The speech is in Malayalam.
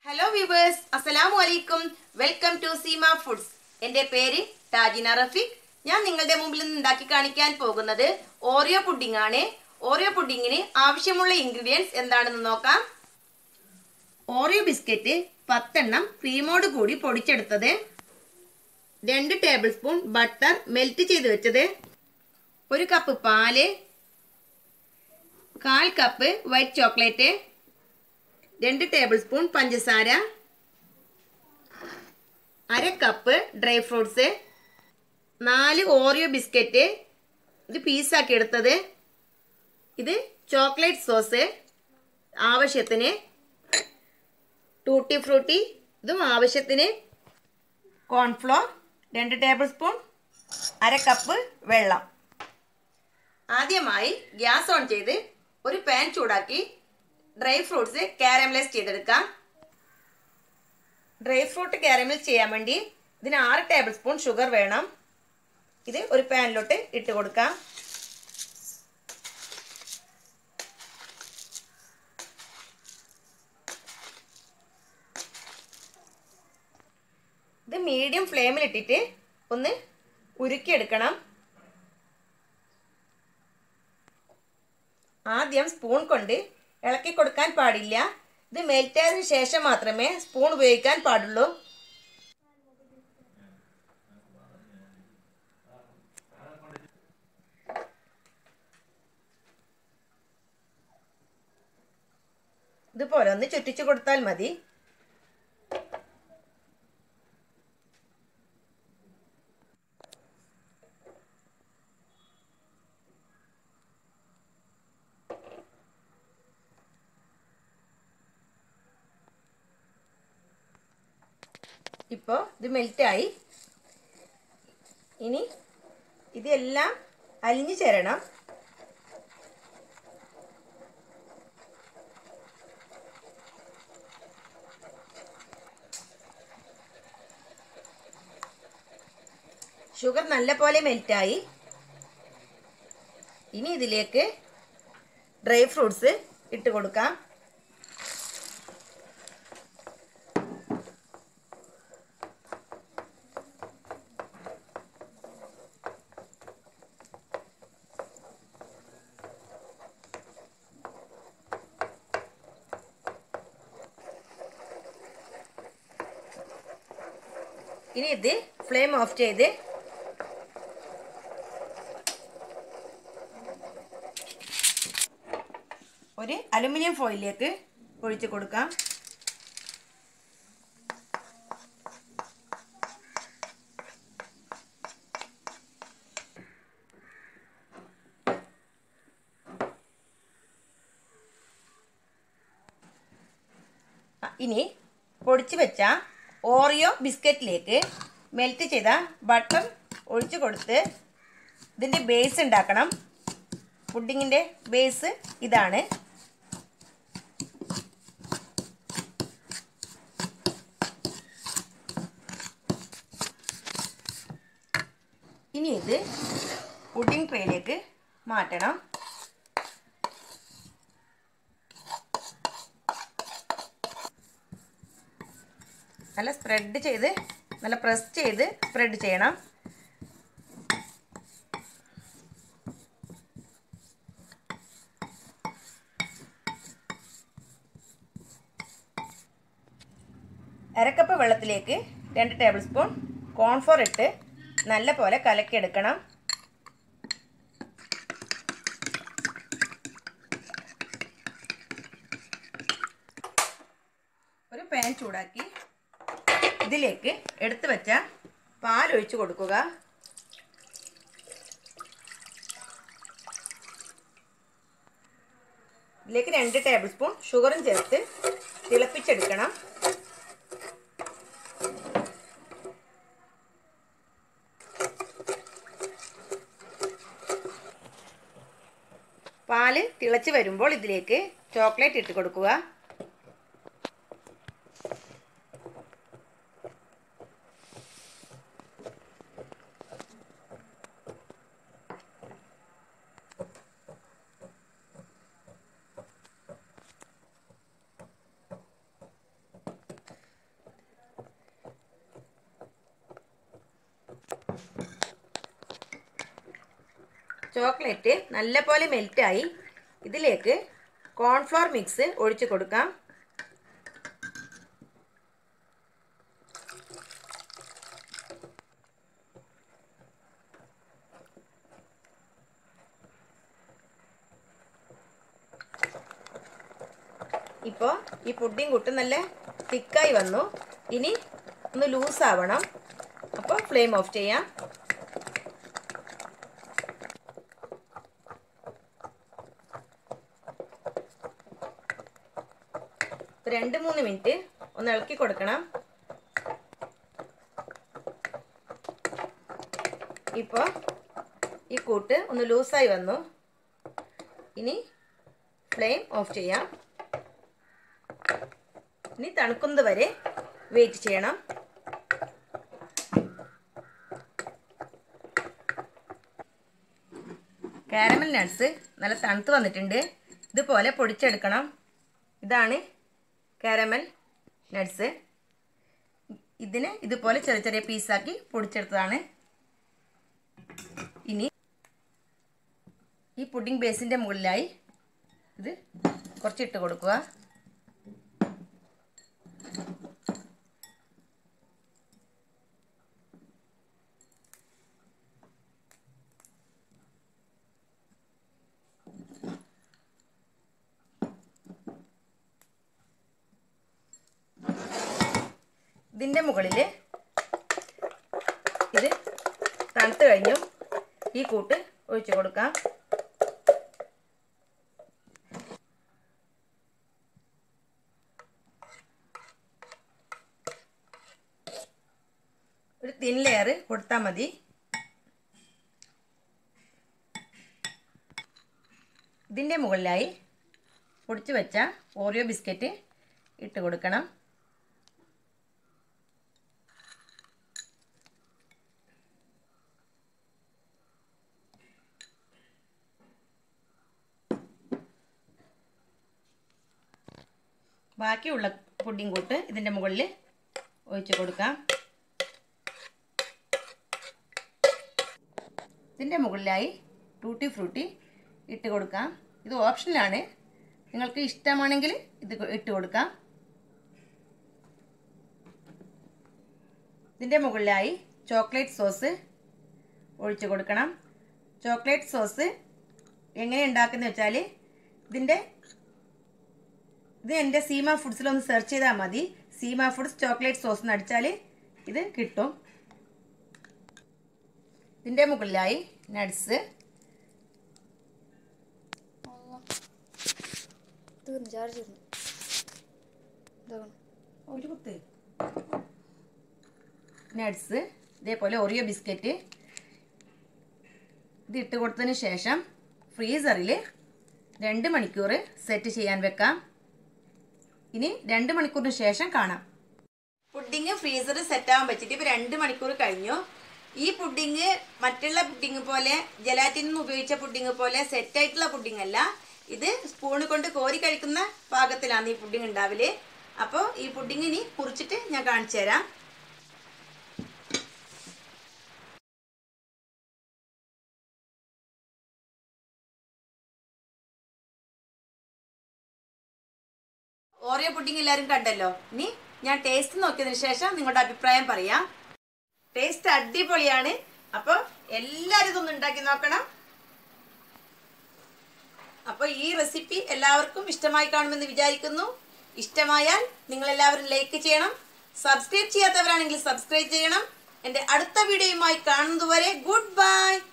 ഹലോ വ്യൂവേഴ്സ് അസ്സലാമു അലൈക്കും വെൽക്കം ടു സീമ ഫുഡ്സ് എൻ്റെ പേര് ടാജിന റഫീഖ് ഞാൻ നിങ്ങളുടെ മുമ്പിൽ നിന്ന് ഉണ്ടാക്കി കാണിക്കാൻ പോകുന്നത് ഓറിയോ പുഡിംഗ് ആണ് ഓറിയോ പുഡിങ്ങിന് ആവശ്യമുള്ള ഇൻഗ്രീഡിയൻസ് എന്താണെന്ന് നോക്കാം ഓറിയോ ബിസ്ക്കറ്റ് പത്തെണ്ണം ക്രീമോട് കൂടി പൊടിച്ചെടുത്തത് രണ്ട് ടേബിൾ സ്പൂൺ ബട്ടർ മെൽറ്റ് ചെയ്ത് വെച്ചത് ഒരു കപ്പ് പാല് കാൽ കപ്പ് വൈറ്റ് ചോക്ലേറ്റ് രണ്ട് ടേബിൾ സ്പൂൺ പഞ്ചസാര അര കപ്പ് ഡ്രൈ ഫ്രൂട്ട്സ് നാല് ഓറിയോ ബിസ്ക്കറ്റ് ഇത് പീസാക്കി എടുത്തത് ഇത് ചോക്ലേറ്റ് സോസ് ആവശ്യത്തിന് ടൂട്ടി ഫ്രൂട്ടി ഇതും ആവശ്യത്തിന് കോൺഫ്ലോർ രണ്ട് ടേബിൾ സ്പൂൺ അര കപ്പ് വെള്ളം ആദ്യമായി ഗ്യാസ് ഓൺ ചെയ്ത് ഒരു പാൻ ചൂടാക്കി ഡ്രൈ ഫ്രൂട്ട്സ് കാരമലൈസ് ചെയ്തെടുക്കാം ഡ്രൈ ഫ്രൂട്ട് കാരമൽ ചെയ്യാൻ വേണ്ടി ഇതിന് ആറ് ടേബിൾ സ്പൂൺ ഷുഗർ വേണം ഇത് ഒരു പാനിലോട്ട് ഇട്ട് കൊടുക്കാം ഇത് മീഡിയം ഫ്ലെയിമിൽ ഇട്ടിട്ട് ഒന്ന് ഉരുക്കിയെടുക്കണം ആദ്യം സ്പൂൺ കൊണ്ട് ഇളക്കി കൊടുക്കാൻ പാടില്ല ഇത് മെൽറ്റായതിനു ശേഷം മാത്രമേ സ്പൂൺ ഉപയോഗിക്കാൻ പാടുള്ളൂ ഇതുപോലെ ഒന്ന് ചുറ്റിച്ചു കൊടുത്താൽ മതി ഇപ്പോൾ ഇത് മെൽറ്റായി ഇനി ഇതെല്ലാം അലിഞ്ഞു ചേരണം ഷുഗർ നല്ല പോലെ മെൽറ്റായി ഇനി ഇതിലേക്ക് ഡ്രൈ ഫ്രൂട്ട്സ് ഇട്ട് കൊടുക്കാം ഇനി ഇത് ഫ്ലെയിം ഓഫ് ചെയ്ത് ഒരു അലുമിനിയം ഫോയിലേക്ക് ഒഴിച്ചു കൊടുക്കാം ഇനി പൊടിച്ചു വെച്ച ഓറിയോ ബിസ്ക്കറ്റിലേക്ക് മെൽറ്റ് ചെയ്ത ബട്ടർ ഒഴിച്ചു കൊടുത്ത് ഇതിൻ്റെ ബേസ് ഉണ്ടാക്കണം പുഡിങ്ങിൻ്റെ ബേസ് ഇതാണ് ഇനി ഇത് പുഡിംഗ് ട്രേയിലേക്ക് മാറ്റണം നല്ല സ്പ്രെഡ് ചെയ്ത് നല്ല പ്രസ് ചെയ്ത് സ്പ്രെഡ് ചെയ്യണം അരക്കപ്പ് വെള്ളത്തിലേക്ക് രണ്ട് ടേബിൾ സ്പൂൺ കോൺഫ്ലോർ ഇട്ട് നല്ല പോലെ കലക്കിയെടുക്കണം ഒരു പാൻ ചൂടാക്കി ഇതിലേക്ക് എടുത്തു വെച്ച പാൽ ഒഴിച്ചു കൊടുക്കുക ഇതിലേക്ക് രണ്ട് ടേബിൾ സ്പൂൺ ഷുഗറും ചേർത്ത് തിളപ്പിച്ചെടുക്കണം പാല് തിളച്ച് വരുമ്പോൾ ഇതിലേക്ക് ചോക്ലേറ്റ് ഇട്ട് കൊടുക്കുക ചോക്ലേറ്റ് നല്ലപോലെ മെൽറ്റായി ഇതിലേക്ക് കോൺഫ്ലോർ മിക്സ് ഒഴിച്ചു കൊടുക്കാം ഇപ്പോൾ ഈ പുഡിംഗ് കുട്ട് നല്ല തിക്കായി വന്നു ഇനി ഒന്ന് ലൂസ് ആവണം അപ്പോൾ ഫ്ലെയിം ഓഫ് ചെയ്യാം രണ്ട് മൂന്ന് മിനിറ്റ് ഒന്ന് ഇളക്കി കൊടുക്കണം ഇപ്പോൾ ഈ കൂട്ട് ഒന്ന് ലൂസായി വന്നു ഇനി ഫ്ലെയിം ഓഫ് ചെയ്യാം ഇനി തണുക്കുന്നത് വരെ വെയിറ്റ് ചെയ്യണം കാരമൽ നട്ട്സ് നല്ല തണുത്ത് വന്നിട്ടുണ്ട് ഇതുപോലെ പൊടിച്ചെടുക്കണം ഇതാണ് കാരമൽ നട്ട്സ് ഇതിന് ഇതുപോലെ ചെറിയ ചെറിയ പീസാക്കി പൊടിച്ചെടുത്തതാണ് ഇനി ഈ പുഡിംഗ് ബേസിൻ്റെ മുകളിലായി ഇത് കുറച്ചിട്ട് കൊടുക്കുക ഇതിൻ്റെ മുകളിൽ ഇത് തണുത്ത് കഴിഞ്ഞു ഈ കൂട്ട് ഒഴിച്ചു കൊടുക്കാം ഒരു തിൻ ലെയർ കൊടുത്താൽ മതി ഇതിൻ്റെ മുകളിലായി പൊടിച്ചു വെച്ച ഓറിയോ ബിസ്ക്കറ്റ് ഇട്ട് കൊടുക്കണം ബാക്കിയുള്ള പുഡിംഗ് കൂട്ട് ഇതിൻ്റെ മുകളിൽ ഒഴിച്ച് കൊടുക്കാം ഇതിൻ്റെ മുകളിലായി ടൂട്ടി ഫ്രൂട്ടി ഇട്ട് കൊടുക്കാം ഇത് ഓപ്ഷനിലാണ് നിങ്ങൾക്ക് ഇഷ്ടമാണെങ്കിൽ ഇത് ഇട്ട് കൊടുക്കാം ഇതിൻ്റെ മുകളിലായി ചോക്ലേറ്റ് സോസ് ഒഴിച്ചു കൊടുക്കണം ചോക്ലേറ്റ് സോസ് എങ്ങനെ ഉണ്ടാക്കുന്നത് വെച്ചാൽ ഇതിൻ്റെ ഇത് എൻ്റെ സീമ ഫുഡ്സിലൊന്ന് സെർച്ച് ചെയ്താൽ മതി സീമ ഫുഡ്സ് ചോക്ലേറ്റ് സോസ് എന്ന് അടിച്ചാൽ ഇത് കിട്ടും ഇതിൻ്റെ മുകളിലായി നട്ട്സ് തീർന്നു ചാർജ് തീർന്നു ഇതാകണം ഒരു കുത്ത് നട്ട്സ് ഇതേപോലെ ഒറിയോ ബിസ്ക്കറ്റ് ഇത് ഇട്ട് കൊടുത്തതിന് ശേഷം ഫ്രീസറിൽ രണ്ട് മണിക്കൂർ സെറ്റ് ചെയ്യാൻ വെക്കാം ഇനി രണ്ട് മണിക്കൂറിന് ശേഷം കാണാം പുഡിങ് ഫ്രീസറിൽ സെറ്റ് ആവാൻ വെച്ചിട്ട് ഇപ്പോൾ രണ്ട് മണിക്കൂർ കഴിഞ്ഞു ഈ പുഡിങ് മറ്റുള്ള പുഡിങ് പോലെ ജലാറ്റിൻ നിന്ന് ഉപയോഗിച്ച പുഡിങ് പോലെ സെറ്റ് ആയിട്ടുള്ള പുഡിങ് അല്ല ഇത് സ്പൂണ് കൊണ്ട് കോരി കഴിക്കുന്ന പാകത്തിലാണ് ഈ പുഡിങ് ഉണ്ടാവല് അപ്പോൾ ഈ പുഡിങ് ഇനി കുറിച്ചിട്ട് ഞാൻ കാണിച്ചു തരാം ഓറിയോ പുഡിങ് എല്ലാവരും കണ്ടല്ലോ ഇനി ഞാൻ ടേസ്റ്റ് നോക്കിയതിന് ശേഷം നിങ്ങളുടെ അഭിപ്രായം പറയാം ടേസ്റ്റ് അടിപൊളിയാണ് അപ്പോൾ എല്ലാവരും ഇതൊന്ന് ഉണ്ടാക്കി നോക്കണം അപ്പോൾ ഈ റെസിപ്പി എല്ലാവർക്കും ഇഷ്ടമായി കാണുമെന്ന് വിചാരിക്കുന്നു ഇഷ്ടമായാൽ നിങ്ങൾ എല്ലാവരും ലൈക്ക് ചെയ്യണം സബ്സ്ക്രൈബ് ചെയ്യാത്തവരാണെങ്കിൽ സബ്സ്ക്രൈബ് ചെയ്യണം എൻ്റെ അടുത്ത വീഡിയോയുമായി കാണുന്നതുവരെ ഗുഡ് ബൈ